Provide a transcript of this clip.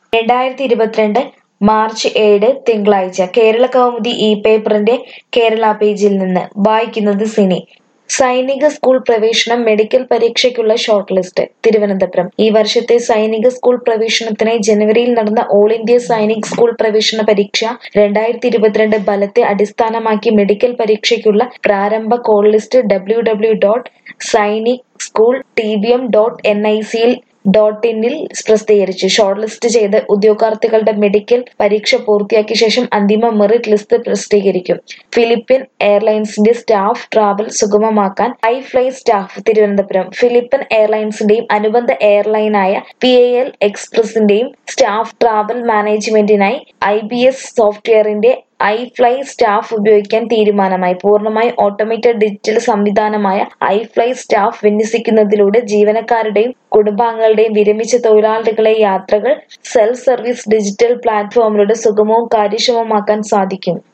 രണ്ടായിരത്തി ഇരുപത്തിരണ്ട് മാർച്ച് ഏഴ് തിങ്കളാഴ്ച കേരള കൗമുദി ഇ പേപ്പറിന്റെ കേരള പേജിൽ നിന്ന് വായിക്കുന്നത് സിനി സൈനിക സ്കൂൾ പ്രവേശനം മെഡിക്കൽ പരീക്ഷയ്ക്കുള്ള ഷോർട്ട് ലിസ്റ്റ് തിരുവനന്തപുരം ഈ വർഷത്തെ സൈനിക സ്കൂൾ പ്രവേശനത്തിനായി ജനുവരിയിൽ നടന്ന ഓൾ ഇന്ത്യ സൈനിക് സ്കൂൾ പ്രവേശന പരീക്ഷ രണ്ടായിരത്തി ഇരുപത്തിരണ്ട് ഫലത്തെ അടിസ്ഥാനമാക്കി മെഡിക്കൽ പരീക്ഷയ്ക്കുള്ള പ്രാരംഭ call list W W dot Sainik school T B M dot N I സിയിൽ ഡോട്ട് ഇന്നിൽ പ്രസിദ്ധീകരിച്ചു ഷോർട്ട് ലിസ്റ്റ് ചെയ്ത ഉദ്യോഗാർത്ഥികളുടെ മെഡിക്കൽ പരീക്ഷ പൂർത്തിയാക്കിയ ശേഷം അന്തിമ മെറിറ്റ് ലിസ്റ്റ് പ്രസിദ്ധീകരിക്കും ഫിലിപ്പിൻ എയർലൈൻസിന്റെ സ്റ്റാഫ് ട്രാവൽ സുഗമമാക്കാൻ I fly staff Thiruvananthapuram Philippine എയർലൈൻസിന്റെയും അനുബന്ധ എയർലൈനായ പി എ എൽ എക്സ്പ്രസിന്റെയും സ്റ്റാഫ് ട്രാവൽ മാനേജ്മെന്റിനായി ഐ ബി എസ് സോഫ്റ്റ്വെയറിന്റെ ഐ ഫ്ലൈ സ്റ്റാഫ് ഉപയോഗിക്കാൻ തീരുമാനമായി പൂർണ്ണമായി ഓട്ടോമേറ്റഡ് ഡിജിറ്റൽ സംവിധാനമായ ഐ ഫ്ലൈ സ്റ്റാഫ് വിന്യസിക്കുന്നതിലൂടെ ജീവനക്കാരുടെയും കുടുംബാംഗങ്ങളുടെയും വിരമിച്ച തൊഴിലാളികളെ യാത്രകൾ സെൽഫ് സർവീസ് ഡിജിറ്റൽ പ്ലാറ്റ്ഫോമിലൂടെ സുഗമവും കാര്യക്ഷമവുമാക്കാൻ സാധിക്കും